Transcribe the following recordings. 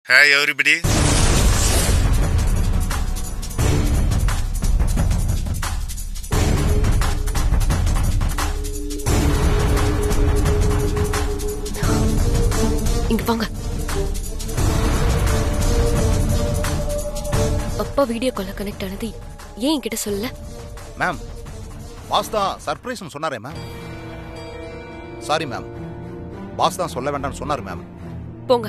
Hi, everybody. இங்க வாங்க அப்பா வீடியோ கால்ல கனெக்ட் ஆனது ஏன் என்கிட்ட சொல்லல மேம் பாஸ் தான் சர்ப்ரைஸ்னு சொன்னாரே மேம் சாரி மேம் பாஸ் தான் சொல்ல வேண்டாம்னு சொன்னார் மேம் போங்க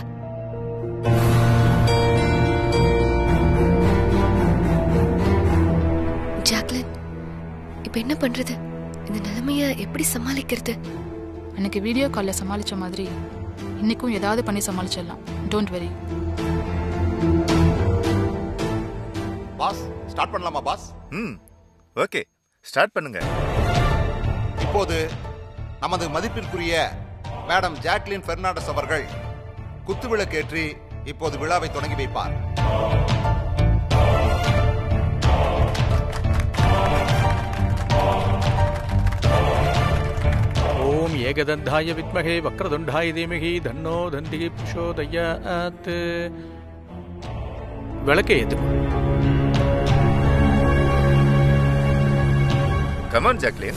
ஜாக்லின் இப்ப என்ன பண்றது இந்த நிலைமைய எப்படி சமாளிக்கிறது அன்னைக்கு வீடியோ காலில் சமாளிச்ச மாதிரி இன்னைக்கும் ஏதாவது பண்ணி சமாளிச்சிடலாம் டோன்ட் வெரி பாஸ் ஸ்டார்ட் பண்ணலாமா பாஸ் ம் ஓகே ஸ்டார்ட் பண்ணுங்க இப்போது நமது மதிப்பிற்குரிய மேடம் ஜாக்லின் பெர்னாண்டஸ் அவர்கள் குத்துவிளக்கேற்றி இப்போது விழாவை தொடங்கி வைப்பார் ஓம் ஏகதந்தாய வித்மகே வக்ரதுண்டாய தீமகி தன்னோ தந்திகி பிரசோதயாத் விளக்கே ஏத்துக்கும் கமான் ஜாக்லின்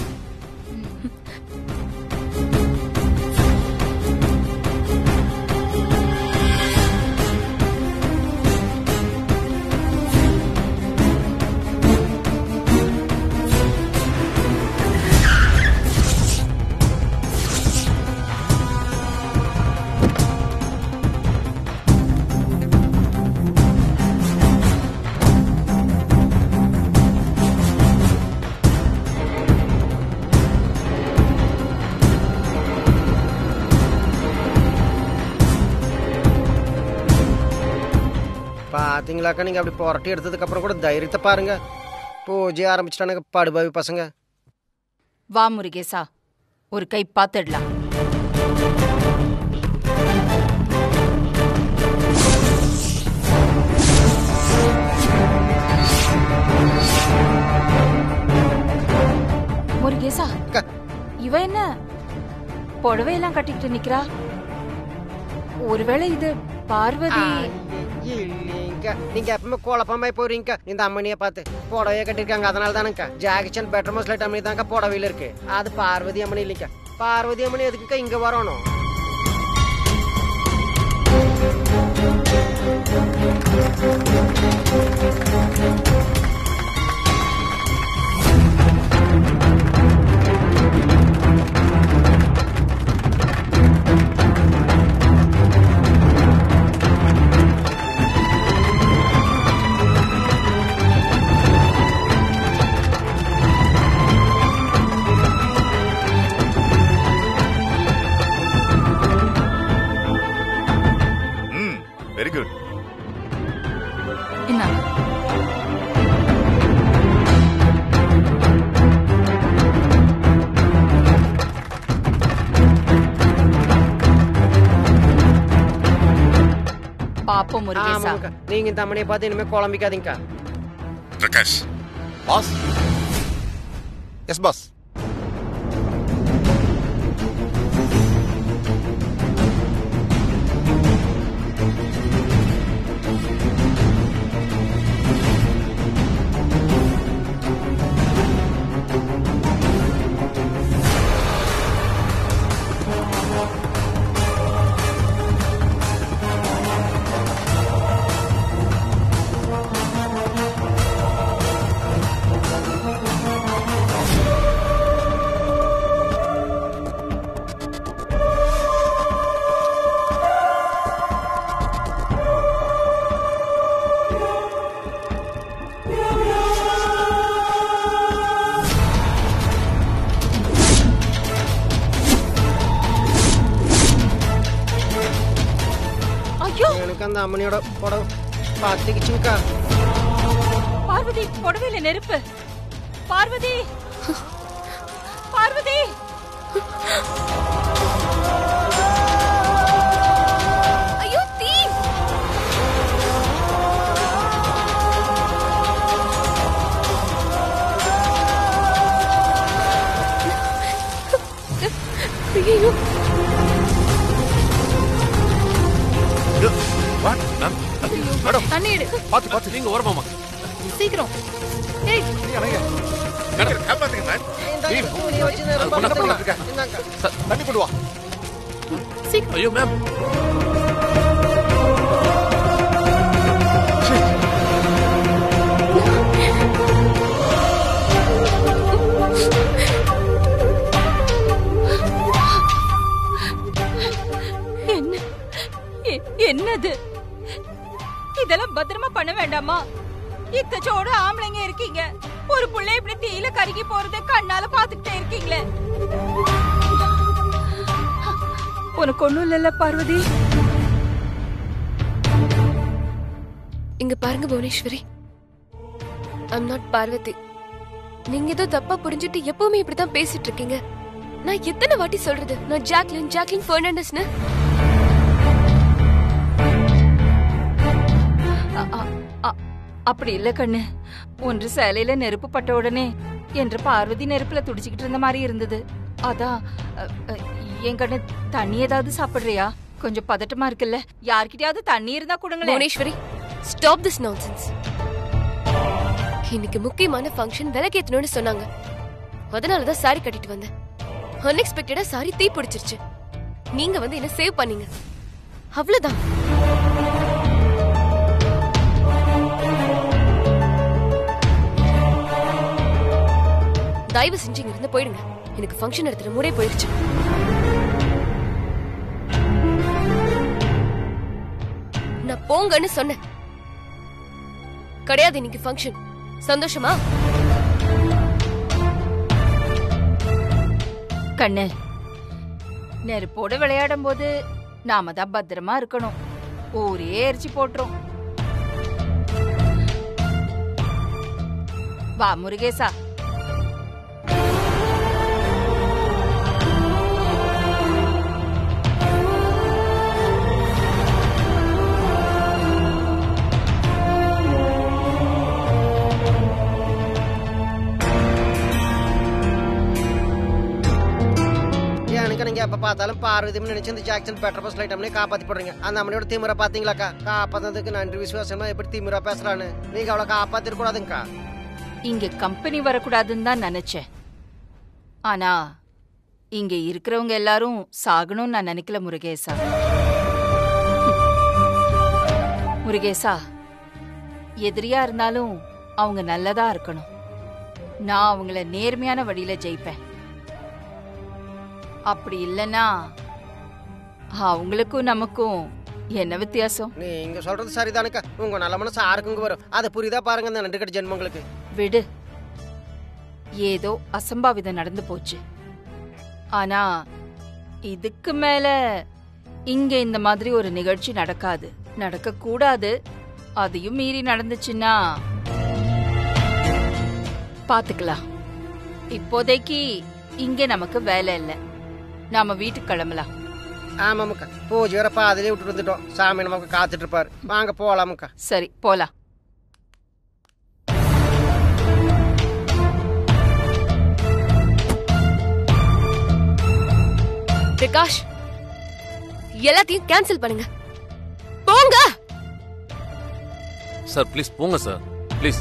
பாத்தீங்களாக்கா நீங்க அப்படி புரட்டி எடுத்ததுக்கு அப்புறம் கூட தைரியத்தை பாருங்க பூஜை ஆரம்பிச்சிட்டானுங்க படுபாவி பசங்க வா முருகேசா ஒரு கை பார்த்துடலாம் முருகேசா அக்கா. இவ என்ன புடவையெல்லாம் கட்டிக்கிட்டு நிக்கிறா ஒருவேளை இது பார்வதி இல்லைங்க நீங்க எப்பவுமே குழப்பமாய் போறீங்க இந்த அம்மனியை பார்த்து புடவைய கட்டிருக்காங்க அதனால தானேங்க ஜாகிச்சன் பெட்டர் மோஸ்ட் அம்மனி தாங்க புடவையில இருக்கு அது பார்வதி அம்மனி இல்லைங்க பார்வதி அம்மனி எதுக்குக்கா இங்க வரணும் ம் வெரி குட் என்ன பாப்போம் முருகேசா ஆமாங்க நீங்க இந்த அம்மனியை பார்த்து இனிமே குழம்பிக்காதீங்க பிரகாஷ் பாஸ் எஸ் பாஸ் ஐயோ எனக்கு அந்த அம்மனியோட புடவை பார்த்துக்கிச்சுங்கக்கா பார்வதி புடவையில நெருப்பு பார்வதி பார்வதி ஐயோ தீ ஐயோ மேம் மேடம் தண்ணி எடு பாத்து பாத்து நீங்க ஓரமாமா சீக்கிரம் ஏய் காப்பாத்துங்க மேம் இந்தாங்க, துணியை வச்சு அது நிரப்ப என்ன பண்ணிட்டு பார்த்துக்கலாம். இருக்க? இந்தாங்க. தண்ணி கொண்டு வா சீக்கிரம் ஐயோ மேம் என்ன எ- என்னது இதெல்லாம் பத்திரமா பண்ண வேண்டாமா இத்தச்சோட ஆம்பளைங்க இருக்கீங்க ஒரு புள்ளை இப்படி தீயில கருகி போறத கண்ணால பாத்துக்கிட்டே இருக்கீங்களே உனக்கு ஒண்ணும் இல்லல்ல பார்வதி இங்க பாருங்க புவனேஸ்வரி ஐம் நாட் பார்வதி நீங்க ஏதோ தப்பா புரிஞ்சுட்டு எப்பவுமே இப்படிதான் பேசிட்டு இருக்கீங்க நான் எத்தனை வாட்டி சொல்றது நான் ஜாக்லின் ஜாக்லின் பெர்னாண்டஸ்னு அ- அ- அ- அப்படி இல்ல கண்ணு ஒன்று சேலையில நெருப்பு பட்ட உடனே என்று பார்வதி நெருப்புல துடிச்சுக்கிட்டு இருந்த மாதிரி இருந்தது அதான் அ, அ, என் கண்ணு தண்ணி ஏதாவது சாப்பிடுறியா கொஞ்சம் பதட்டமா இருக்குல்ல யார்கிட்டயாவது தண்ணி இருந்தா கொடுங்களேன் புவனேஸ்வரி ஸ்டாப் திஸ் நான்சென்ஸ் இன்னைக்கு முக்கியமான ஃபங்க்ஷன் விளக்கேத்தணும்னு சொன்னாங்க அதனாலதான் சாரி கட்டிட்டு வந்தேன் அன்எக்ஸ்பெக்டடா சாரி தீ பிடிச்சிருச்சு நீங்க வந்து என்ன சேவ் பண்ணீங்க அவ்வளவுதான் தயவு செஞ்சு இங்க இருந்து போயிடுங்க எனக்கு ஃபங்க்ஷன் இடத்துல மூடே போயிடுச்சு நான் போங்கன்னு சொன்னேன் கிடையாது இன்னைக்கு ஃபங்க்ஷன் சந்தோஷமா கண்ணு நெருப்போட விளையாடும் போது நாம தான் பத்திரமா இருக்கணும் ஊரே எரிச்சு போட்டுரும் வா முருகேசா எனக்கு நீங்க எப்ப பார்த்தாலும் பார்வதி நினைச்சு இந்த ஜாக்சன் பெட்டர் பஸ் லைட் அம்மனே காப்பாத்தி போடுறீங்க அந்த அம்மனோட திமிர பாத்தீங்களாக்கா காப்பாத்ததுக்கு நன்றி விசுவாசமா எப்படி திமிரா பேசுறான்னு நீங்க அவளை காப்பாத்திர கூடாதுங்கக்கா இங்க கம்பெனி வரக்கூடாதுன்னு தான் நினைச்சேன் ஆனா இங்க இருக்கிறவங்க எல்லாரும் சாகணும்னு நான் நினைக்கல முருகேசா முருகேசா எதிரியா இருந்தாலும் அவங்க நல்லதா இருக்கணும் நான் அவங்கள நேர்மையான வழியில ஜெயிப்பேன் அப்படி இல்லைன்னா அவங்களுக்கும் நமக்கும் என்ன வித்தியாசம் நீங்க சொல்றது சரிதானுக்கா உங்க நல்ல மனசு யாருக்குங்க வரும் அதை புரியுதா பாருங்க இந்த நன்றி கட்ட ஜென்மங்களுக்கு விடு ஏதோ அசம்பாவிதம் நடந்து போச்சு ஆனா இதுக்கு மேல இங்க இந்த மாதிரி ஒரு நிகழ்ச்சி நடக்காது நடக்க கூடாது அதையும் மீறி நடந்துச்சுன்னா பாத்துக்கலாம் இப்போதைக்கு இங்க நமக்கு வேலை இல்ல நாம வீட்டுக்கு கிளம்பலாம் ஆமாமுக்கா பூஜை வரப்ப அதிலே விட்டுட்டு வந்துட்டோம் சாமி நமக்கு காத்துட்டு இருப்பாரு வாங்க போலாமுக்கா சரி போலாம் பிரகாஷ் எல்லாத்தையும் கேன்சல் பண்ணுங்க போங்க சார் ப்ளீஸ் போங்க சார் ப்ளீஸ்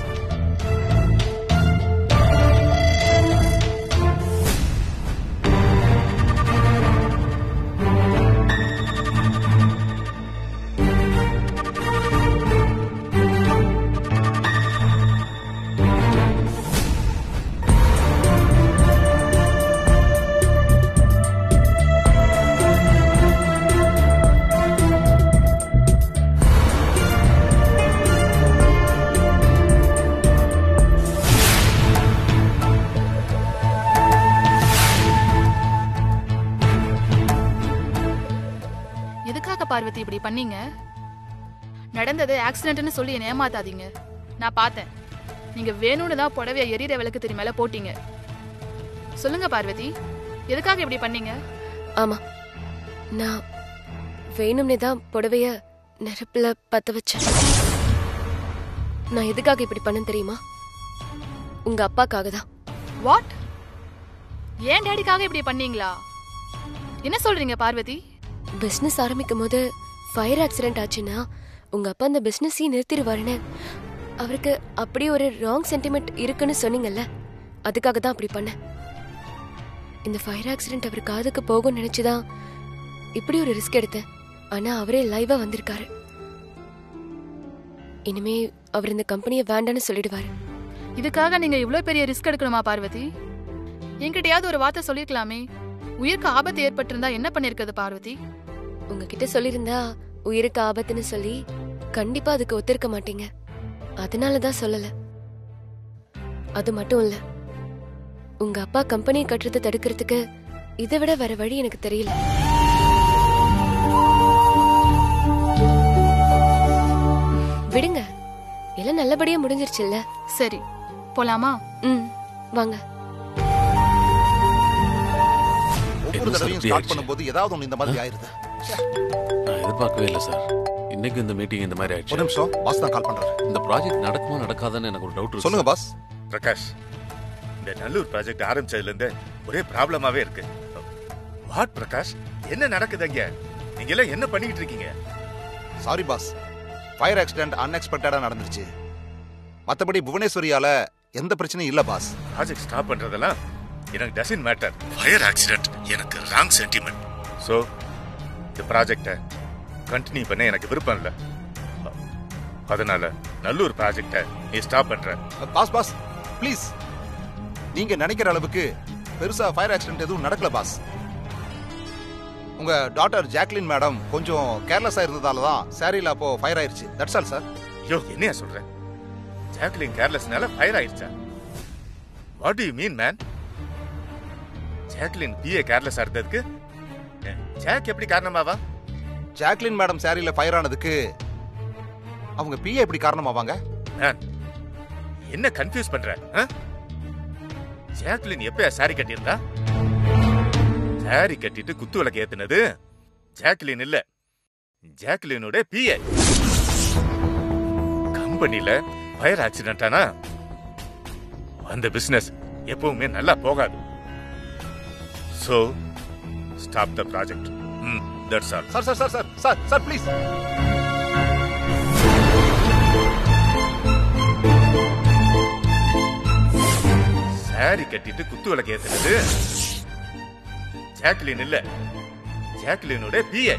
எதுக்காக பார்வதி இப்படி பண்ணீங்க நடந்தது ஆக்சிடென்ட்னு சொல்லி என்னை ஏமாத்தாதீங்க நான் பார்த்தேன் நீங்க வேணும்னு தான் புடவைய எரியிற விளக்கு திரி மேல போட்டீங்க சொல்லுங்க பார்வதி எதுக்காக இப்படி பண்ணீங்க ஆமா நான் வேணும்னே தான் புடவைய நெருப்புல பத்த வச்சேன் நான் எதுக்காக இப்படி பண்ணேன் தெரியுமா உங்க அப்பாக்காக தான் வாட் ஏன் டேடிக்காக இப்படி பண்ணீங்களா என்ன சொல்றீங்க பார்வதி பிசினஸ் ஆரம்பிக்கும் போது ஃபயர் ஆக்சிடென்ட் ஆச்சுன்னா உங்க அப்பா அந்த பிசினஸையும் நிறுத்திடுவாருன்னு அவருக்கு அப்படி ஒரு ராங் சென்டிமெண்ட் இருக்குன்னு சொன்னீங்கல்ல அதுக்காக தான் அப்படி பண்ணேன் இந்த ஃபயர் ஆக்சிடென்ட் அவர் காதுக்கு போகும்னு நினைச்சுதான் இப்படி ஒரு ரிஸ்க் எடுத்தேன் ஆனா அவரே லைவா வந்திருக்காரு இனிமே அவர் இந்த கம்பெனியை வேண்டான்னு சொல்லிடுவாரு இதுக்காக நீங்க இவ்ளோ பெரிய ரிஸ்க் எடுக்கணுமா பார்வதி என்கிட்டயாவது ஒரு வார்த்தை சொல்லிருக்கலாமே உயிருக்கு ஆபத்து ஏற்பட்டிருந்தா என்ன பண்ணிருக்கிறது பார்வதி உங்ககிட்ட சொல்லியிருந்தா உயிருக்கு ஆபத்துன்னு சொல்லி கண்டிப்பா அதுக்கு ஒத்திருக்க மாட்டீங்க அதனால தான் சொல்லல அது மட்டும் இல்ல உங்க அப்பா கம்பெனியை கட்டுறதை தடுக்கிறதுக்கு இதை விட வேற வழி எனக்கு தெரியல விடுங்க எல்லாம் நல்லபடியா முடிஞ்சிருச்சுல்ல சரி போலாமா ம் வாங்க ஒவ்வொரு என்ன சார் தடவையும் இப்படி ஸ்டார்ட் ஆச்சு? பண்ணும்போது ஏதாவது ஒன்று இந்த மாதிரி ஆயிருது நான் எதிர்பார்க்கவே இல்லை சார் இன்னைக்கு இந்த மீட்டிங் இந்த மாதிரி ஒரு ஆயிடுச்சு நிமிஷம் பாஸ் தான் கால் பண்றாரு இந்த ப்ராஜெக்ட் நடக்குமா நடக்காதான்னு எனக்கு ஒரு டவுட் சொல்லுங்க பாஸ் பிரகாஷ் இந்த நல்லூர் ப்ராஜெக்ட் ஆரம்பிச்சதுல இருந்து ஒரே ப்ராப்ளமாவே இருக்கு வாட் பிரகாஷ் என்ன நடக்குது அங்க நீங்க எல்லாம் என்ன பண்ணிட்டு இருக்கீங்க சாரி பாஸ் ஃபயர் ஆக்சிடென்ட் அன்எக்ஸ்பெக்டடா நடந்துருச்சு மத்தபடி புவனேஸ்வரியால எந்த பிரச்சனையும் இல்ல பாஸ் ப்ராஜெக்ட் ஸ்டாப் பண்றதெல்லாம் எனக்கு டசன் மேட்டர் ஃபயர் ஆக்சிடென்ட் எனக்கு ராங் சென்டிமெண்ட் ஸோ இந்த ப்ராஜெக்டை கண்டினியூ பண்ண எனக்கு விருப்பம் இல்லை அதனால நல்லூர் ப்ராஜெக்டை நீ ஸ்டாப் பண்ற பாஸ் பாஸ் ப்ளீஸ் நீங்க நினைக்கிற அளவுக்கு பெருசா ஃபயர் ஆக்சிடென்ட் எதுவும் நடக்கல பாஸ் உங்க டாட்டர் ஜாக்லின் மேடம் கொஞ்சம் கேர்லெஸ்ஸா இருந்ததால தான் சாரியில அப்போ ஃபயர் ஆயிருச்சு தட்ஸ் ஆல் சார் ஐயோ என்னையா சொல்ற ஜாக்லின் கேர்லெஸ்னால ஃபயர் ஆயிடுச்சா what do you mean man Jacqueline PA careless இருந்ததுக்கு அஹ், ஜாக் எப்படி காரணமாவா ஜாக்லின் மேடம் சாரியில ஃபயர் ஆனதுக்கு அவங்க பிஏ எப்படி காரணமாவாங்க மேன் என்ன கன்ஃபியூஸ் பண்ற ஆ? ஜாக்லின் எப்பயா சாரி கட்டியிருந்தா சாரி கட்டிட்டு குத்து விளக்கு ஏத்துனது ஜாக்லின் இல்ல ஜாக்லினோட பிஏ கம்பெனில ஃபயர் ஆக்சிடென்ட் ஆனா அந்த பிசினஸ் எப்பவுமே நல்லா போகாது so stop the project that's all sir sir sir sir sir sir please sorry கட்டிட்டு குத்து விளக்கு ஏத்துனது ஜாக்லின் இல்ல ஜாக்லினோட பிஏ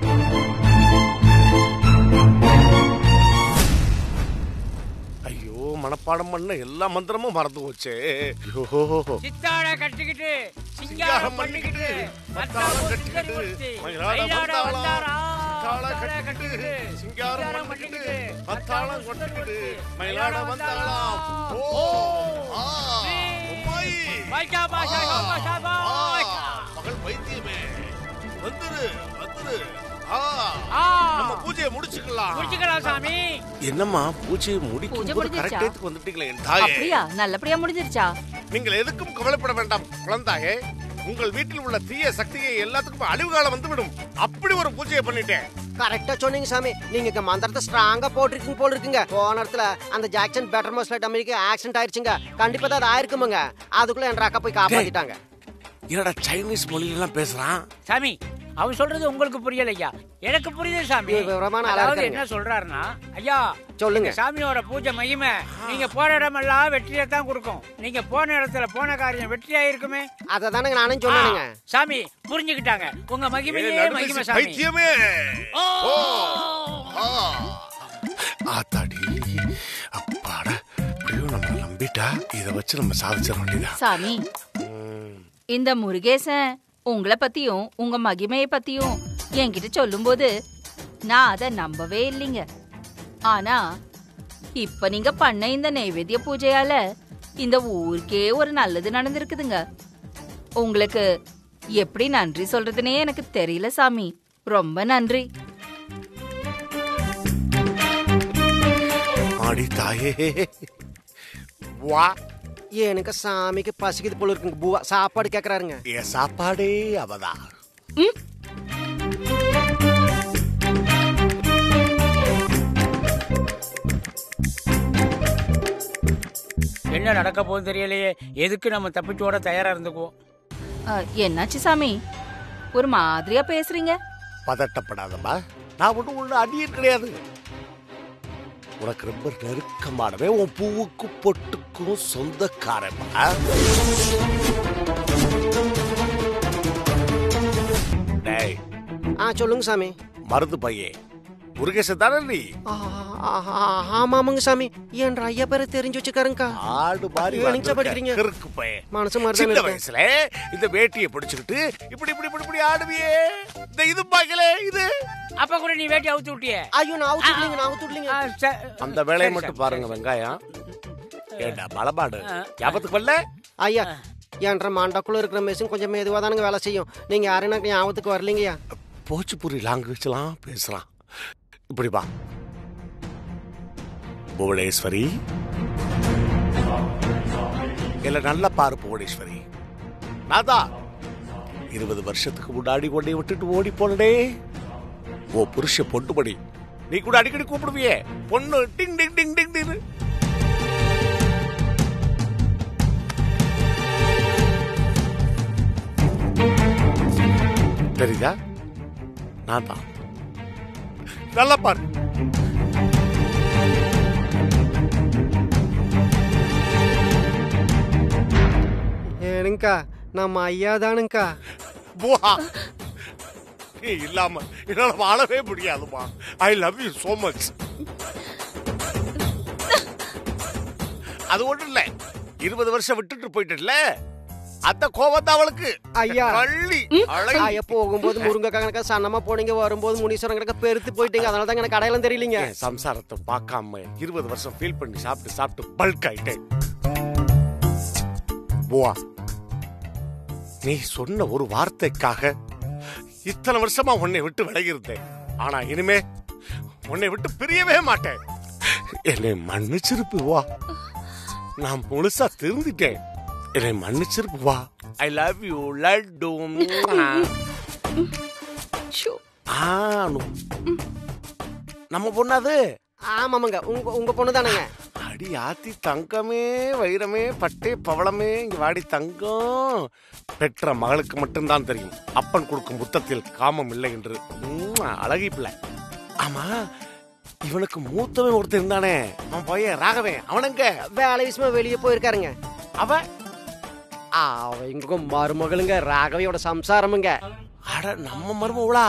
ஐயோ மனப்பாடம் பண்ண எல்லா மந்திரமும் மறந்து போச்சே ஐயோ சித்தாட கட்டிக்கிட்டு சிங்காரம் சிங்காரம் பண்ணிக்கிட்டு, பண்ணிக்கிட்டு மத்தாளம் மத்தாளம் கட்டிக்கிட்டு, கட்டிக்கிட்டு மயிலாட மயிலாட வந்தாளா, வந்தாரா காளை காளை கட்டிக்கிட்டு, கட்டிக்கிட்டு சிங்காரம் சிங்காரம் பண்ணிக்கிட்டு, பண்ணிக்கிட்டு மத்தாளம் கொட்டிக்கிட்டு, மயிலாட மயிலாட வந்தாளாம். வந்தாளாம். ஓ, ஓ, ஆ, ஸ்ரீ. அம்மாயி. வாய்க்கா பாஷா, ஆ, பாஷா, ஆ, வாய்க்கா. மகள் வைத்தியமே வந்துரு வந்துரு ஆ, ஆ. நம்ம பூஜையை முடிச்சுக்கலாம் முடிச்சுக்கலாம் சாமி என்னம்மா பூஜையை பூஜை முடிக்கும் போது முடிஞ்சிருச்சா? கரெக்ட் டயத்துக்கு வந்துட்டீங்களே என் தாயே அப்படியா நல்லபடியா முடிஞ்சிருச்சா நீங்கள் எதுக்கும் கவலைப்பட வேண்டாம் குழந்தாயே உங்கள் வீட்டில் உள்ள தீய சக்தியை எல்லாத்துக்கும் அழிவு காலம் வந்துவிடும் அப்படி ஒரு பூஜையை பண்ணிட்டேன் கரெக்டா சொன்னீங்க சாமி நீங்க இங்க மந்திரத்தை ஸ்ட்ராங்கா போட்டிருக்கீங்க போல இருக்குங்க போன இடத்துல அந்த Jackson better most America accident ஆயிருச்சுங்க கண்டிப்பா தான் அது ஆயிருக்குமுங்க அதுக்குள்ள என் அக்கா போய் காப்பாத்திட்டாங்க என்னடா சைனீஸ் மொழியெல்லாம் பேசுறான் சாமி அவர் சொல்றது உங்களுக்கு புரியலையா எனக்கு புரியுது சாமி இது விவரமான ஆளா அதாவது இருக்காருங்க. என்ன சொல்றாருன்னா ஐயா சொல்லுங்க. இந்த சாமியோட பூஜை மகிமை நீங்க போற இடமெல்லாம் வெற்றியை தான் கொடுக்கும் நீங்க போன இடத்துல போன காரியம் வெற்றியா இருக்குமே அதை தானங்க நானும் சொன்னேனுங்க சாமி புரிஞ்சுக்கிட்டாங்க உங்க ஏய், மகிமையே நடுநிசி மகிமை சாமி பைத்தியமே ஓ! ஆ. ஆத்தாடி அப்பாடா இப்படியும் நம்ம நம்பிட்டா இத வச்சு நம்ம சாதிச்சிட வேண்டியதா சாமி இந்த முருகேசன் உங்களை பத்தியும் உங்க மகிமையை பத்தியும் என்கிட்ட சொல்லும்போது நான் அதை நம்பவே இல்லைங்க ஆனா இப்ப நீங்க பண்ண இந்த நைவேத்திய பூஜையால இந்த ஊருக்கே ஒரு நல்லது நடந்திருக்குதுங்க உங்களுக்கு எப்படி நன்றி சொல்றதுனே எனக்கு தெரியல சாமி ரொம்ப நன்றி ஆடி தாயே வா எனக்கு சாமிக்கு பசிக்குது போல இருக்குங்க பூவா சாப்பாடு கேக்குறாருங்க என் சாப்பாடே அவதான் என்ன நடக்க போகுது தெரியலையே எதுக்கு நம்ம தப்பிச்சோட தயாரா இருந்துக்குவோம் அ, என்னாச்சு சாமி ஒரு மாதிரியா பேசுறீங்க பதட்டப்படாதம்மா நான் ஒன்றும் ஒன்று அடியன் கிடையாது உனக்கு ரொம்ப நெருக்கமானவன் உன் பூவுக்கும் பொட்டுக்கும் சொந்தக்காரமா டேய் ஆ சொல்லுங்க சாமி மருது பையே முருகேசன் தானே நீ ஆ, ஆ, ஆ, ஆமாமாங்க சாமி என்ற ஐயா பேரை தெரிஞ்சு வச்சுக்காருங்கக்கா ஆடு மாதிரி ஏழுங்க வந்திருக்க படிக்கிறீங்க. கிறுக்கு பையன் மனசு மாதிரி சின்ன தானே வயசுல இந்த வேட்டியை பிடிச்சுக்கிட்டு இப்படி இப்படி இப்படி இப்படி ஆடுவியே இந்த இது பாக்கல இது அப்ப கூட நீ வேட்டி அவுத்து விட்டியே ஐயோ நான் அவுத்துட்லீங்க நான் அவுத்துட்லீங்க ஆ, ச- அந்த வேலையை சரி, மட்டும் சரி, பாருங்க சரி. வெங்காயம் ஏண்டா மலபாடு ஆ. ஞாபகத்துக்கு வரல ஐயா என்ற மண்டக்குள்ள இருக்கிற மெஷின் கொஞ்சம் மெதுவாக தானுங்க வேலை செய்யும் நீங்க யாரும் எனக்கு ஞாபகத்துக்கு வரலீங்கய்யா போச்சுப்புரி லாங்குவேஜ்லாம் பேசலாம் இப்படி வா புவனேஸ்வரி இல்ல நல்ல பாரு புவனேஸ்வரி நாதா இருபது வருஷத்துக்கு முன்னாடி கொண்டே விட்டுட்டு ஓடி போனடே ஓ புருஷ பொண்ணுபடி நீ கூட அடிக்கடி கூப்பிடுவியே பொண்ணு டிங் டிங் டிங் டிங் டிங் தெரியுதா நான் தான் நல்லா பாரு ஏனுங்கக்கா நம்ம ஐயா தானுங்கக்கா புவா நீ இல்லாம என்னால வாழவே முடியாதுமா I love you so much அது ஒண்ணும் இல்ல இருபது வருஷம் விட்டுட்டு போயிட்டுல அத்த கோபம் தான் அவளுக்கு ஐயா. கள்ளி அழகி ஐயா போகும்போது முருங்கக்கா கணக்கா சன்னமா போனீங்க வரும்போது முனீஸ்வரன் கணக்கா பெருத்து போயிட்டீங்க அதனால தான் எனக்கு அடையாளம் தெரியலீங்க என் சம்சாரத்தை பார்க்காம இருபது வருஷம் ஃபீல் பண்ணி சாப்பிட்டு சாப்பிட்டு பல்க் ஆயிட்டேன் புவா நீ சொன்ன ஒரு வார்த்தைக்காக இத்தனை வருஷமா உன்னை விட்டு விலகி இருந்தேன் ஆனா இனிமே உன்னை விட்டு பிரியவே மாட்டேன் என்னை மன்னிச்சிருப்பு வா நான் முழுசா திருந்திட்டேன் என்னை மன்னிச்சிருப்பு வா ஐ லவ் யூ லட்டு ஆனு நம்ம பொண்ணாது ஆமாமாங்க உங்க உங்க பொண்ணு தானுங்க அடி ஆத்தி தங்கமே வைரமே பட்டே பவளமே இங்க வாடி தங்கம் பெற்ற மகளுக்கு மட்டும்தான் தெரியும் அப்பன் கொடுக்கும் புத்தத்தில் காமம் இல்லை என்று உம், அழகி பிள்ளை ஆமா இவனுக்கு மூத்தவன் ஒருத்தன் இருந்தானே அவன் பையன் ராகவன் அவனுங்க வேலை விஷயமா வெளியே போயிருக்காருங்க அவ அவங்க மருமகளுங்க ராகவியோட சம்சாரமுங்க அட நம்ம மருமவளா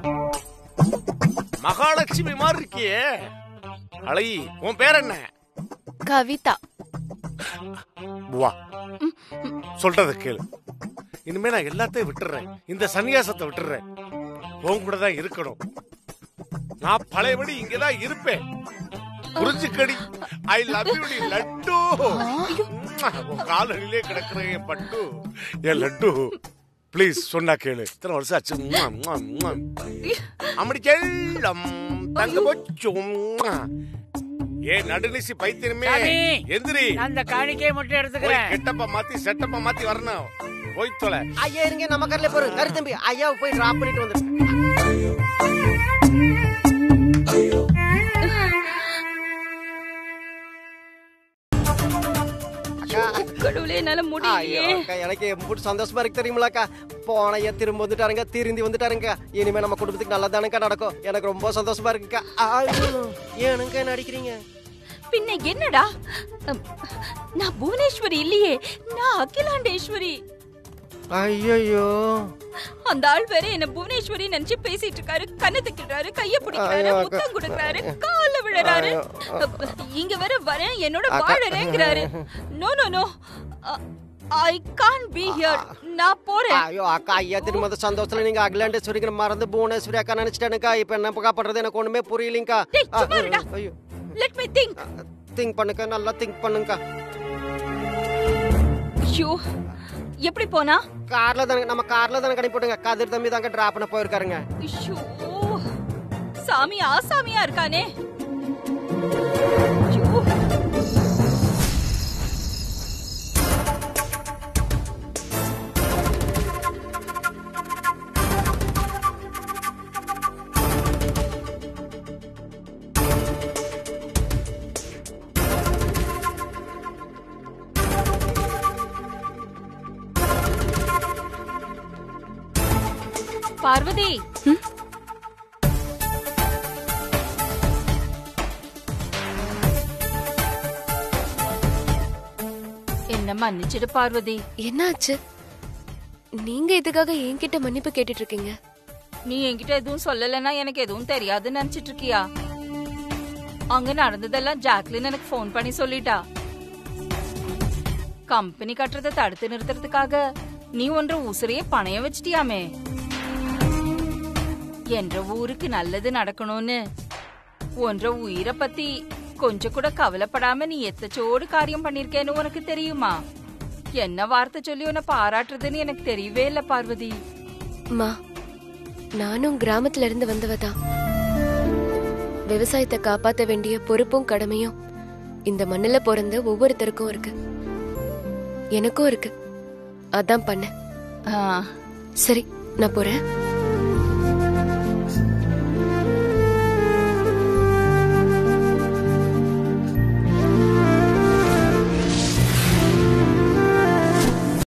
மகாலட்சுமி மாதிரி இருக்கியே அழகி உன் பேர் என்ன கவிதா புவா சொல்றத கேளு இனிமே நான் எல்லாத்தையும் விட்டுறேன் இந்த சன்னியாசத்தை விட்டுறேன் உன் கூட தான் இருக்கணும் நான் பழையபடி இங்கதான் இருப்பேன் புரிஞ்சுக்கடி ஐ லவ் யூ டி லட்டு உன் காலடியிலே கிடக்குறேன் என் பட்டு என் லட்டு ப்ளீஸ் சொன்னா கேளு இத்தனை வருஷம் ஆச்சு உம்மா, உம்மா, உம்மா. அம்மடி செல்லம் தங்க போச்சும் ஏ நடுநிசி பைத்தியமே சாமி. எந்திரி நான் அந்த காணிக்கையை மட்டும் போய் எடுத்துக்கிறேன் கெட்டப்ப மாத்தி செட்டப்ப மாத்தி வரணும் போய் தொலை ஐயா இருங்க நம்ம கரில போறோம் கரு தம்பி ஐயாவை போய் டிராப் பண்ணிட்டு வந்து கடவுளே என்னால ஐயோ முடியலையே அக்கா, எனக்கு எப்படி சந்தோஷமா இருக்கு தெரியுமிலக்கா போன ஐயா திரும்ப வந்துட்டாருங்க திருந்தி வந்துட்டாருங்க இனிமே நம்ம குடும்பத்துக்கு நல்லதானுக்கா நடக்கும் எனக்கு ரொம்ப சந்தோஷமா இருக்குக்கா ஐயோ, ஏனுங்க என்ன அடிக்கிறீங்க பின்ன என்னடா அம், நான் புவனேஸ்வரி இல்லையே நான் அகிலாண்டேஸ்வரி ஐயோ அந்த ஆள் வேற என்ன புவனேஸ்வரி நினைச்சு பேசிட்டு இருக்காரு கண்ணை தக்கிறாரு கைய பிடிக்கிறாரு ஐயோ, அக்கா. முத்தம் கொடுக்கறாரு கால்ல விழுறாரு ஐயோ, அப்ப, இங்க வேற வரேன் என்னோட அக்கா. வாழறேங்கிறாரு no no no I can't be here நான் போறேன் ஐயோ அக்கா ஐயா திரும்ப அந்த சந்தோஷத்துல நீங்க அகிலாண்டேஸ்வரிங்கிற மறந்து புவனேஸ்வரி அக்கா நினைச்சிட்டேனுக்கா இப்ப என்னப்பா பண்றது எனக்கு ஒண்ணுமே புரியலங்கக்கா டேய், சும்மா இருடா. ஐயோ லெட் மீ திங்க் திங்க் பண்ணுங்க நல்லா திங்க் பண்ணுங்கக்கா ஐயோ எப்படி போனா கார்ல தானே நம்ம கார்ல தானே கணி போட்டுங்க கதிர் தம்பி தாங்க டிராப் பண்ண போயிருக்காருங்க ஐயோ சாமி ஆசாமியா இருக்கானே ஐயோ பார்வதி மன்னிச்சிடு பார்வதி என்னாச்சு நீங்க இதுக்காக என்கிட்ட மன்னிப்பு கேட்டுட்டு இருக்கீங்க நீ என்கிட்ட எதுவும் சொல்லலைன்னா எனக்கு எதுவும் தெரியாதுன்னு நினைச்சிட்டு இருக்கியா அங்க நடந்ததெல்லாம் ஜாக்லின் எனக்கு ஃபோன் பண்ணி சொல்லிட்டா கம்பெனி கட்டுறதை தடுத்து நிறுத்துறதுக்காக நீ ஒன்ற உசுரையே பணையம் வச்சிட்டியாமே என்ற ஊருக்கு நல்லது நடக்கணும்னு ஒன்ற உயிரை பத்தி கொஞ்சம் கூட கவலைப்படாம நீ எத்தச்சோடு காரியம் பண்ணிருக்கேன்னு உனக்கு தெரியுமா என்ன வார்த்தை சொல்லி உன்னை பாராட்டுறதுன்னு எனக்கு தெரியவே இல்ல பார்வதி மா நானும் கிராமத்துல இருந்து வந்தவ தான் விவசாயத்தை காப்பாத்த வேண்டிய பொறுப்பும் கடமையும் இந்த மண்ணுல பிறந்த ஒவ்வொருத்தருக்கும் இருக்கு எனக்கும் இருக்கு அதான் பண்ணேன் ஆ சரி நான் போறேன்